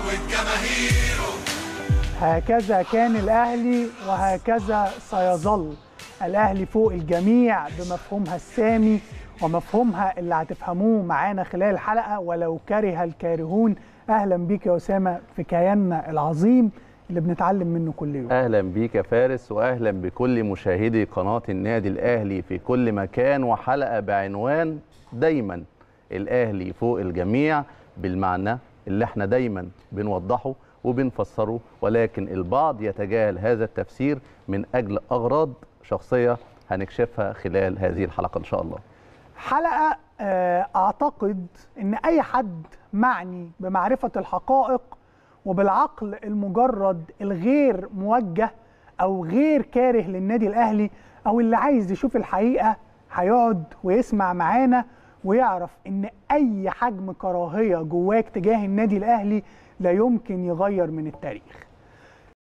هكذا كان الأهلي وهكذا سيظل الأهلي فوق الجميع بمفهومها السامي ومفهومها اللي هتفهموه معانا خلال الحلقة ولو كره الكارهون أهلا بيك يا أسامة في كياننا العظيم اللي بنتعلم منه كل يوم اهلا بيك يا فارس واهلا بكل مشاهدي قناه النادي الاهلي في كل مكان وحلقه بعنوان دايما الاهلي فوق الجميع بالمعنى اللي احنا دايما بنوضحه وبنفسره ولكن البعض يتجاهل هذا التفسير من اجل اغراض شخصيه هنكشفها خلال هذه الحلقه ان شاء الله حلقة آه، أعتقد إن أي حد معني بمعرفة الحقائق وبالعقل المجرد الغير موجه أو غير كاره للنادي الأهلي أو اللي عايز يشوف الحقيقة هيقعد ويسمع معانا ويعرف إن أي حجم كراهية جواك تجاه النادي الأهلي لا يمكن يغير من التاريخ